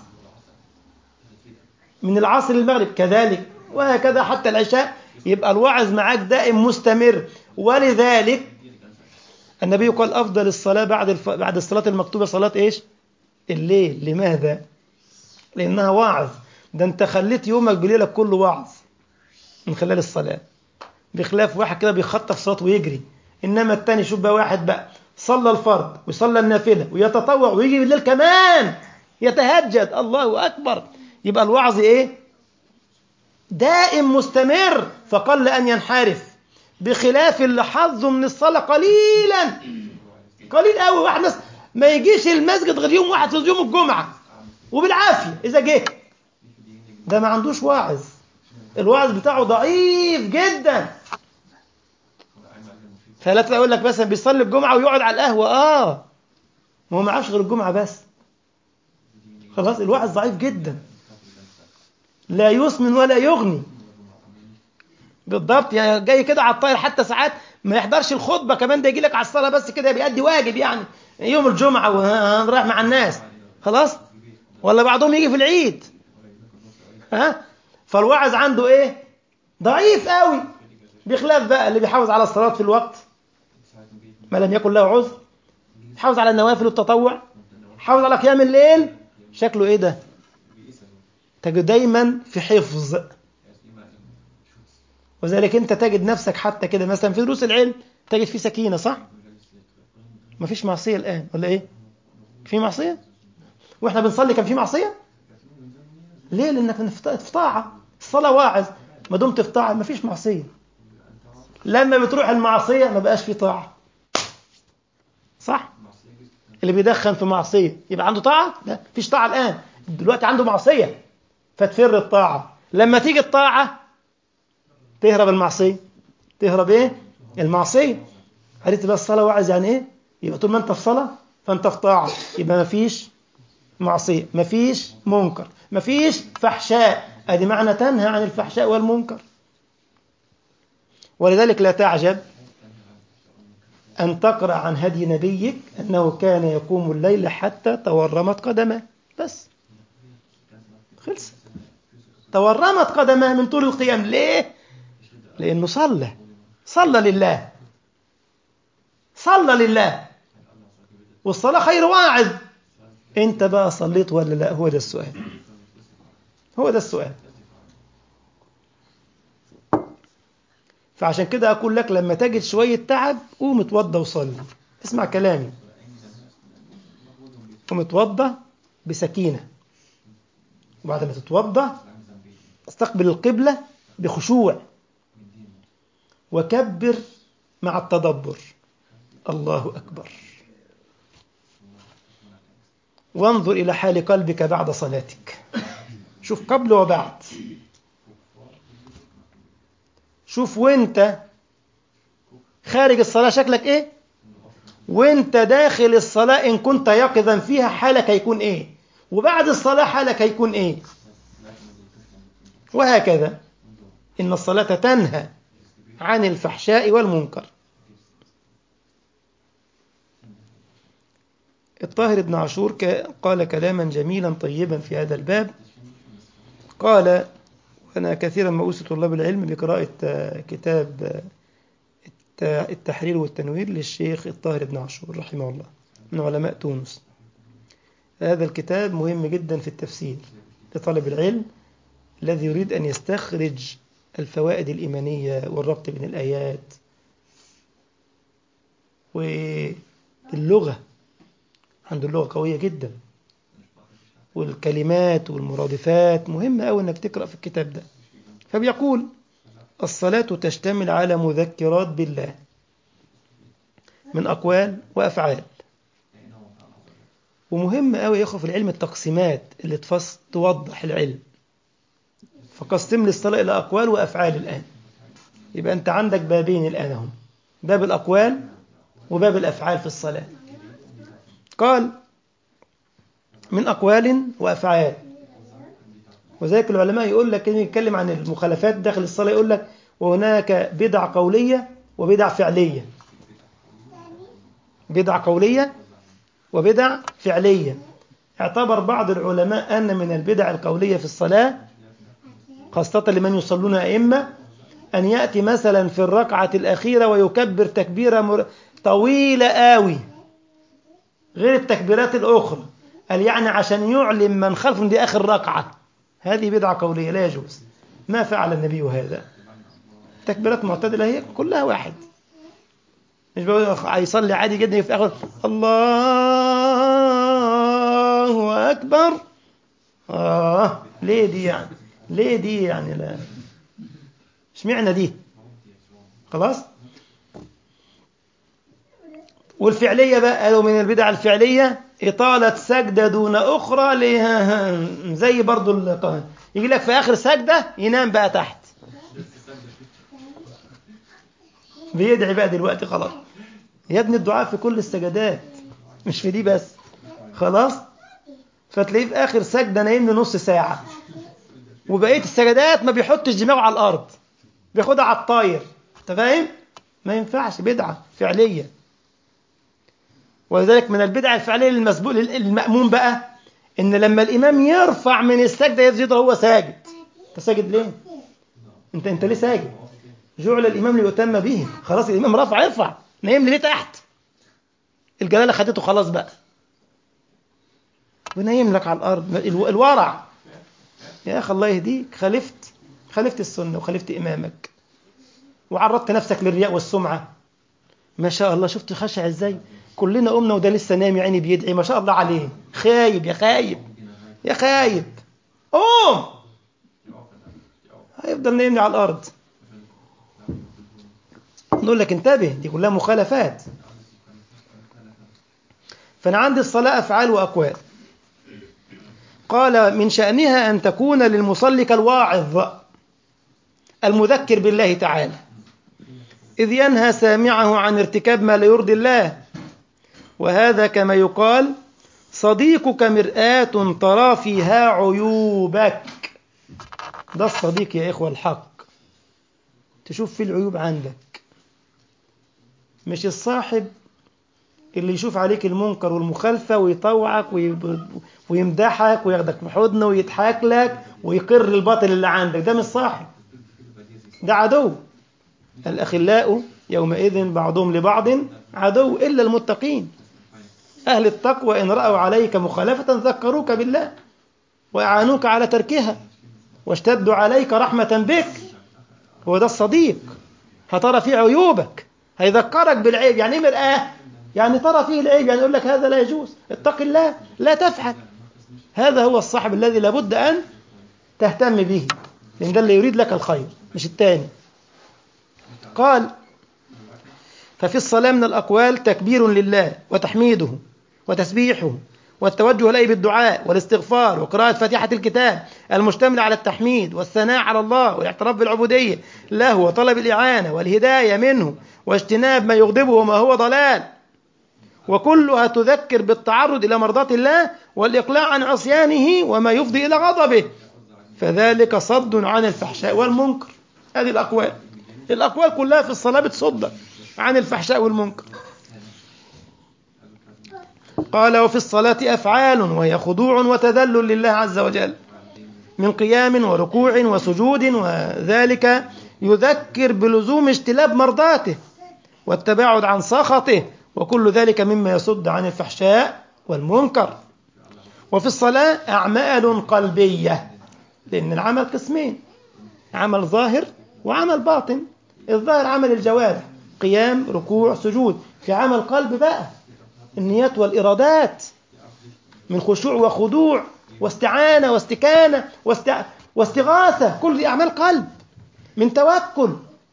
من العصر للمغرب كذلك وهكذا حتى العشاء يبقى الوعظ معاك دائم مستمر ولذلك النبي قال أفضل الصلاة بعد الف... بعد الصلاة المكتوبة صلاة إيش؟ الليل لماذا؟ لأنها وعظ ده أنت خليت يومك بليلك كله وعظ من خلال الصلاة بخلاف واحد كده بيخطف صلاة ويجري إنما التاني شوف بقى واحد بقى صلى الفرض وصلى النافلة ويتطوع ويجي بالليل كمان يتهجد الله أكبر يبقى الوعظ إيه؟ دائم مستمر فقل أن ينحرف بخلاف اللي حظه من الصلاة قليلا قليل قوي واحد ناس ما يجيش المسجد غير يوم واحد في يوم الجمعة وبالعافية إذا جه ده ما عندوش واعظ الوعظ بتاعه ضعيف جدا فلا تلاقي يقول لك مثلا بيصلي الجمعة ويقعد على القهوة اه ما هو ما عارفش غير الجمعة بس خلاص الوعظ ضعيف جدا لا يسمن ولا يغني بالضبط يعني جاي كده على الطاير حتى ساعات ما يحضرش الخطبه كمان ده يجي لك على الصلاه بس كده بيأدي واجب يعني يوم الجمعه ورايح مع الناس خلاص ولا بعضهم يجي في العيد ها فالواعظ عنده ايه ضعيف قوي بخلاف بقى اللي بيحافظ على الصلاه في الوقت ما لم يكن له عذر يحافظ على النوافل والتطوع يحافظ على قيام الليل شكله ايه ده تجد دايما في حفظ وذلك انت تجد نفسك حتى كده مثلا في دروس العلم تجد في سكينه صح ما فيش معصيه الان ولا ايه في معصيه واحنا بنصلي كان في معصيه ليه لانك في طاعه الصلاه واعظ ما دمت في طاعه ما فيش معصيه لما بتروح المعصيه ما بقاش في طاعه صح اللي بيدخن في معصيه يبقى عنده طاعه لا فيش طاعه الان دلوقتي عنده معصيه فتفر الطاعه لما تيجي الطاعه تهرب المعصيه تهرب ايه المعصيه عرفت بقى الصلاه واعظ يعني ايه يبقى طول ما انت في صلاه فانت في طاعه يبقى ما فيش معصيه ما فيش منكر ما فيش فحشاء ادي معنى تنهى عن الفحشاء والمنكر ولذلك لا تعجب أن تقرأ عن هدي نبيك أنه كان يقوم الليل حتى تورمت قدمه بس خلص تورمت قدمه من طول القيام ليه؟ لأنه صلى صلى لله صلى لله والصلاة خير واعظ أنت بقى صليت ولا لا هو ده السؤال هو ده السؤال فعشان كده أقول لك لما تجد شوية تعب قوم اتوضى وصلي اسمع كلامي قوم اتوضى بسكينة وبعد ما تتوضى استقبل القبلة بخشوع وكبر مع التدبر الله أكبر وانظر إلى حال قلبك بعد صلاتك شوف قبل وبعد شوف وانت خارج الصلاة شكلك ايه وانت داخل الصلاة ان كنت يقظا فيها حالك هيكون ايه وبعد الصلاة حالك هيكون ايه وهكذا إن الصلاة تنهى عن الفحشاء والمنكر الطاهر بن عاشور قال كلاما جميلا طيبا في هذا الباب قال أنا كثيرا ما أوصي طلاب العلم بقراءة كتاب التحرير والتنوير للشيخ الطاهر بن عاشور رحمه الله من علماء تونس هذا الكتاب مهم جدا في التفسير لطالب العلم الذي يريد أن يستخرج الفوائد الإيمانية والربط بين الآيات واللغة عنده اللغة قوية جدا والكلمات والمرادفات مهمة أوي أنك تقرأ في الكتاب ده فبيقول الصلاة تشتمل على مذكرات بالله من أقوال وأفعال ومهم أوي يا أخوة في العلم التقسيمات اللي تفص توضح العلم فقسم لي الصلاة إلى أقوال وأفعال الآن يبقى أنت عندك بابين الآن هم باب الأقوال وباب الأفعال في الصلاة قال من أقوال وأفعال وذلك العلماء يقول لك كلمة يتكلم عن المخالفات داخل الصلاة يقول لك وهناك بدع قولية وبدع فعلية بدع قولية وبدع فعلية اعتبر بعض العلماء أن من البدع القولية في الصلاة خاصة لمن يصلون أئمة أن يأتي مثلا في الركعة الأخيرة ويكبر تكبيرة مر... طويلة آوي غير التكبيرات الأخرى قال يعني عشان يعلم من خلفه دي آخر ركعة هذه بدعة قولية لا يجوز ما فعل النبي هذا تكبيرات معتدلة هي كلها واحد مش بقول هيصلي عادي جدا في آخر الله أكبر آه ليه دي يعني ليه دي يعني لا اشمعنى دي خلاص والفعلية بقى قالوا من البدع الفعلية إطالة سجدة دون أخرى لها زي برضو القهن يجي لك في آخر سجدة ينام بقى تحت بيدعي بقى دلوقتي خلاص يا ابني الدعاء في كل السجدات مش في دي بس خلاص فتلاقيه في آخر سجدة نايم له نص ساعة وبقية السجدات ما بيحطش دماغه على الأرض بياخدها على الطاير أنت فاهم؟ ما ينفعش بدعة فعلية ولذلك من البدع الفعلية للمسبوق المأموم بقى إن لما الإمام يرفع من السجدة يسجد وهو ساجد أنت ساجد ليه؟ أنت أنت ليه ساجد؟ جعل الإمام ليؤتم به خلاص الإمام رفع ارفع نايم ليه تحت الجلالة خدته خلاص بقى ونايم لك على الأرض الورع يا أخي الله يهديك خالفت خالفت السنة وخالفت إمامك وعرضت نفسك للرياء والسمعة ما شاء الله شفت خشع ازاي كلنا قمنا وده لسه نام يا عيني بيدعي ما شاء الله عليه خايب يا خايب يا خايب قوم هيفضل نايمني على الارض نقول لك انتبه دي كلها مخالفات فانا عندي الصلاه افعال واقوال قال من شانها ان تكون للمصلي كالواعظ المذكر بالله تعالى إذ ينهى سامعه عن ارتكاب ما لا يرضي الله وهذا كما يقال صديقك مرآة ترى فيها عيوبك ده الصديق يا إخوة الحق تشوف فيه العيوب عندك مش الصاحب اللي يشوف عليك المنكر والمخالفة ويطوعك ويمدحك وياخدك في حضنه ويضحك لك ويقر الباطل اللي عندك ده مش صاحب ده عدو الأخلاء يومئذ بعضهم لبعض عدو إلا المتقين أهل التقوى إن رأوا عليك مخالفة ذكروك بالله وأعانوك على تركها واشتدوا عليك رحمة بك هو ده الصديق هترى فيه عيوبك هيذكرك بالعيب يعني ايه مرآة يعني ترى فيه العيب يعني يقول لك هذا لا يجوز اتق الله لا تفعل هذا هو الصاحب الذي لابد أن تهتم به لأن ده اللي يريد لك الخير مش الثاني قال ففي الصلاة من الأقوال تكبير لله وتحميده وتسبيحه والتوجه إليه بالدعاء والاستغفار وقراءة فاتحة الكتاب المشتمل على التحميد والثناء على الله والاعتراف بالعبودية له وطلب الإعانة والهداية منه واجتناب ما يغضبه وما هو ضلال وكلها تذكر بالتعرض إلى مرضاة الله والإقلاع عن عصيانه وما يفضي إلى غضبه فذلك صد عن الفحشاء والمنكر هذه الأقوال الأقوال كلها في الصلاة بتصدك عن الفحشاء والمنكر قال وفي الصلاة أفعال وهي خضوع وتذلل لله عز وجل من قيام وركوع وسجود وذلك يذكر بلزوم اجتلاب مرضاته والتباعد عن سخطه وكل ذلك مما يصد عن الفحشاء والمنكر وفي الصلاة أعمال قلبية لأن العمل قسمين عمل ظاهر وعمل باطن الظاهر عمل الجوارح قيام ركوع سجود في عمل قلب بقى النيات والإرادات من خشوع وخضوع واستعانة واستكانة واست... واستغاثة كل دي أعمال قلب من توكل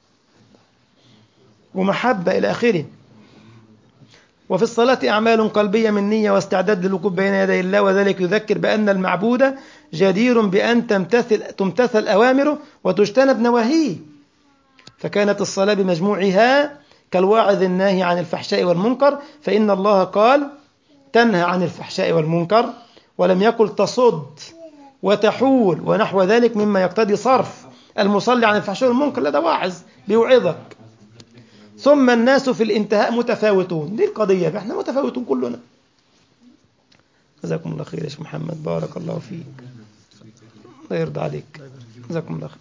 ومحبة إلى آخره وفي الصلاة أعمال قلبية من نية واستعداد للوقوف بين يدي الله وذلك يذكر بأن المعبود جدير بأن تمتثل, تمتثل أوامره وتجتنب نواهيه فكانت الصلاة بمجموعها كالواعظ الناهي عن الفحشاء والمنكر فإن الله قال تنهى عن الفحشاء والمنكر ولم يقل تصد وتحول ونحو ذلك مما يقتضي صرف المصلي عن الفحشاء والمنكر لا ده واعظ بيوعظك ثم الناس في الانتهاء متفاوتون دي القضية احنا متفاوتون كلنا جزاكم الله خير يا شيخ محمد بارك الله فيك الله يرضى عليك جزاكم الله خير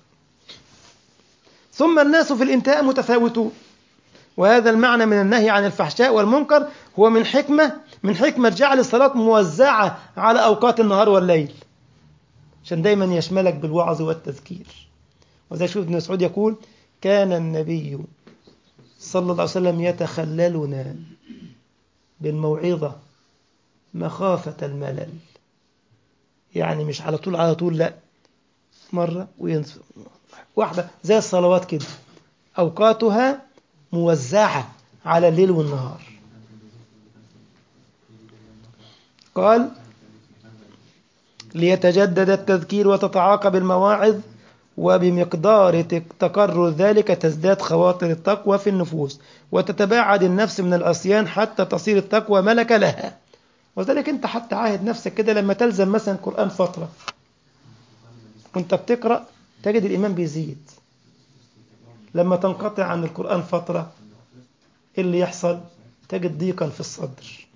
ثم الناس في الانتهاء متفاوتون وهذا المعنى من النهي عن الفحشاء والمنكر هو من حكمة من حكمة جعل الصلاة موزعة على أوقات النهار والليل عشان دايما يشملك بالوعظ والتذكير وذا شوف ابن مسعود يقول كان النبي صلى الله عليه وسلم يتخللنا بالموعظة مخافة الملل يعني مش على طول على طول لا مرة وينسى واحدة زي الصلوات كده أوقاتها موزعة على الليل والنهار قال ليتجدد التذكير وتتعاقب المواعظ وبمقدار تكرر ذلك تزداد خواطر التقوى في النفوس وتتباعد النفس من العصيان حتى تصير التقوى ملكة لها وذلك انت حتى عاهد نفسك كده لما تلزم مثلا قرآن فترة وانت بتقرأ تجد الإيمان بيزيد لما تنقطع عن القرآن فترة إيه اللي يحصل تجد ضيقا في الصدر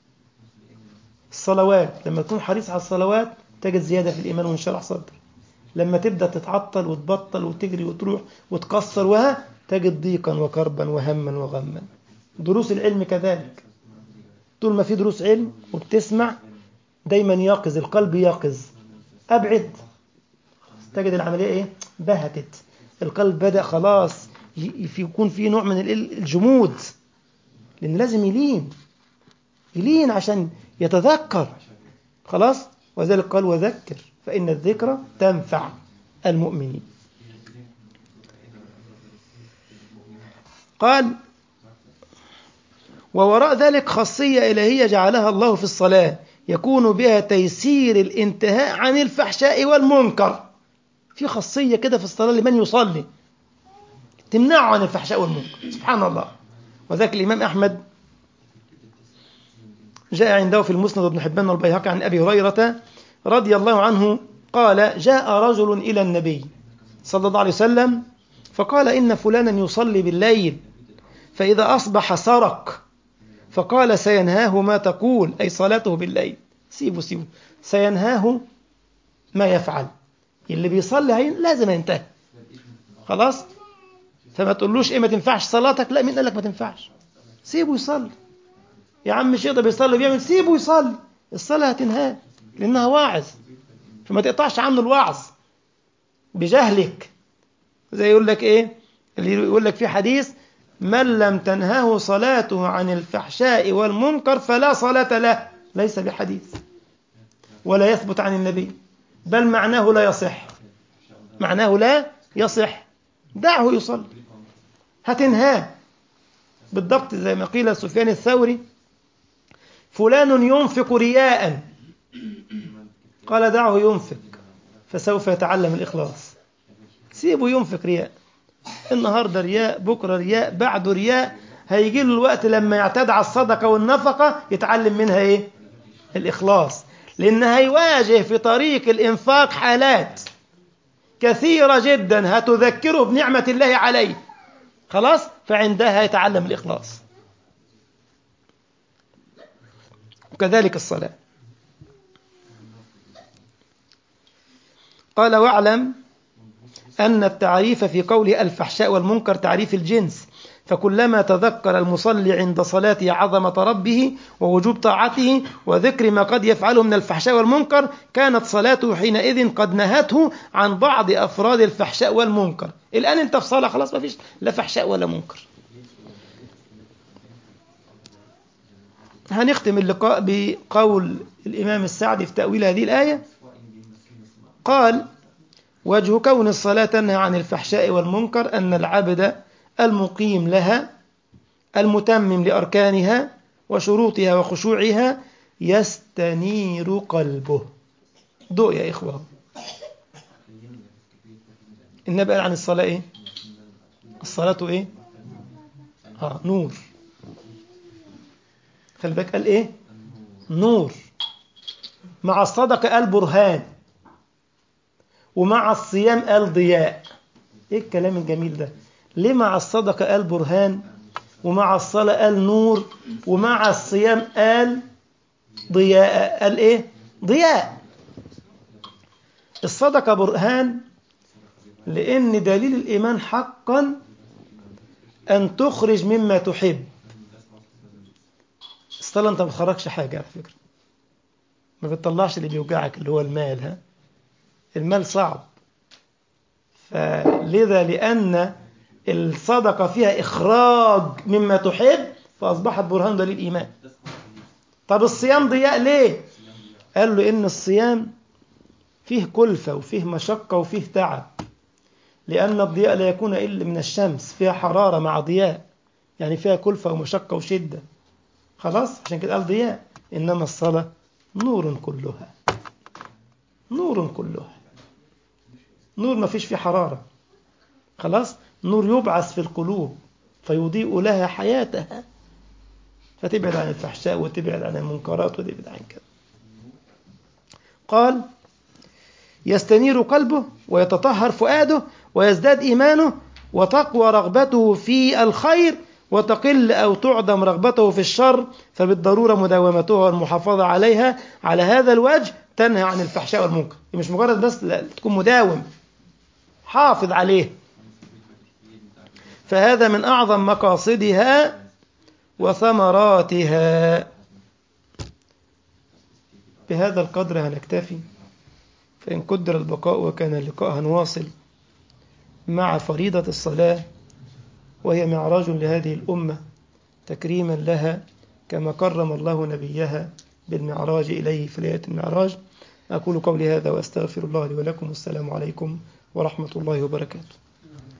الصلوات لما تكون حريص على الصلوات تجد زيادة في الإيمان وانشرح صدر لما تبدأ تتعطل وتبطل وتجري وتروح وتكسر وها تجد ضيقا وكربا وهما وغما دروس العلم كذلك طول ما في دروس علم وبتسمع دايما يقظ القلب يقظ أبعد تجد العملية إيه بهتت القلب بدأ خلاص يكون فيه نوع من الجمود لأن لازم يلين يلين عشان يتذكر خلاص وذلك قال وذكر فإن الذكرى تنفع المؤمنين قال ووراء ذلك خاصية إلهية جعلها الله في الصلاة يكون بها تيسير الانتهاء عن الفحشاء والمنكر في خاصية كده في الصلاة لمن يصلي تمنعه عن الفحشاء والمنكر سبحان الله وذاك الإمام أحمد جاء عنده في المسند ابن حبان والبيهقي عن أبي هريرة رضي الله عنه قال جاء رجل إلى النبي صلى الله عليه وسلم فقال إن فلانا يصلي بالليل فإذا أصبح سرق فقال سينهاه ما تقول أي صلاته بالليل سيبوا سيبوا سينهاه ما يفعل اللي بيصلي هين لازم ينتهي خلاص فما تقولوش ايه ما تنفعش صلاتك لا مين قال لك ما تنفعش سيبه يصلي يا عم مش يقدر بيصلي بيعمل سيبه يصلي الصلاة هتنهاه لأنها واعظ فما تقطعش عنه الوعظ بجهلك زي يقول لك ايه اللي يقول لك في حديث من لم تنهه صلاته عن الفحشاء والمنكر فلا صلاة له ليس بحديث ولا يثبت عن النبي بل معناه لا يصح معناه لا يصح دعه يصلي هتنهاه بالضبط زي ما قيل سفيان الثوري فلان ينفق رياء قال دعه ينفق فسوف يتعلم الإخلاص سيبه ينفق رياء النهاردة رياء بكرة رياء بعده رياء هيجي له الوقت لما يعتاد على الصدقة والنفقة يتعلم منها إيه الإخلاص لأن هيواجه في طريق الإنفاق حالات كثيرة جدا هتذكره بنعمة الله عليه خلاص فعندها يتعلم الإخلاص وكذلك الصلاة قال واعلم أن التعريف في قوله الفحشاء والمنكر تعريف الجنس فكلما تذكر المصلي عند صلاته عظمة ربه ووجوب طاعته وذكر ما قد يفعله من الفحشاء والمنكر كانت صلاته حينئذ قد نهته عن بعض أفراد الفحشاء والمنكر الآن انت في صلاة خلاص ما فيش لا فحشاء ولا منكر هنختم اللقاء بقول الإمام السعدي في تأويل هذه الآية قال وجه كون الصلاة تنهى عن الفحشاء والمنكر أن العبد المقيم لها المتمم لأركانها وشروطها وخشوعها يستنير قلبه ضوء يا إخوة النبي قال عن الصلاة إيه الصلاة إيه آه نور خلي بالك قال إيه نور مع الصدقة قال برهان ومع الصيام قال ضياء ايه الكلام الجميل ده ليه مع الصدقة قال برهان ومع الصلاة قال نور ومع الصيام قال ضياء قال ايه ضياء الصدقة برهان لأن دليل الإيمان حقا أن تخرج مما تحب الصلاة أنت ما بتخرجش حاجة على فكرة ما بتطلعش اللي بيوجعك اللي هو المال ها المال صعب فلذا لأن الصدقة فيها إخراج مما تحب فأصبحت برهان دليل إيمان طب الصيام ضياء ليه قال له إن الصيام فيه كلفة وفيه مشقة وفيه تعب لأن الضياء لا يكون إلا من الشمس فيها حرارة مع ضياء يعني فيها كلفة ومشقة وشدة خلاص عشان كده قال ضياء إنما الصلاة نور كلها نور كلها نور ما فيش فيه حرارة خلاص نور يبعث في القلوب فيضيء لها حياتها فتبعد عن الفحشاء وتبعد عن المنكرات وتبعد عن كذا قال يستنير قلبه ويتطهر فؤاده ويزداد إيمانه وتقوى رغبته في الخير وتقل أو تعدم رغبته في الشر فبالضرورة مداومتها والمحافظة عليها على هذا الوجه تنهى عن الفحشاء والمنكر مش مجرد بس لا تكون مداوم حافظ عليه فهذا من أعظم مقاصدها وثمراتها بهذا القدر هنكتفي فإن قدر البقاء وكان اللقاء هنواصل مع فريضة الصلاة وهي معراج لهذه الأمة تكريما لها كما كرم الله نبيها بالمعراج إليه في ليلة المعراج أقول قولي هذا وأستغفر الله لي ولكم والسلام عليكم ورحمة الله وبركاته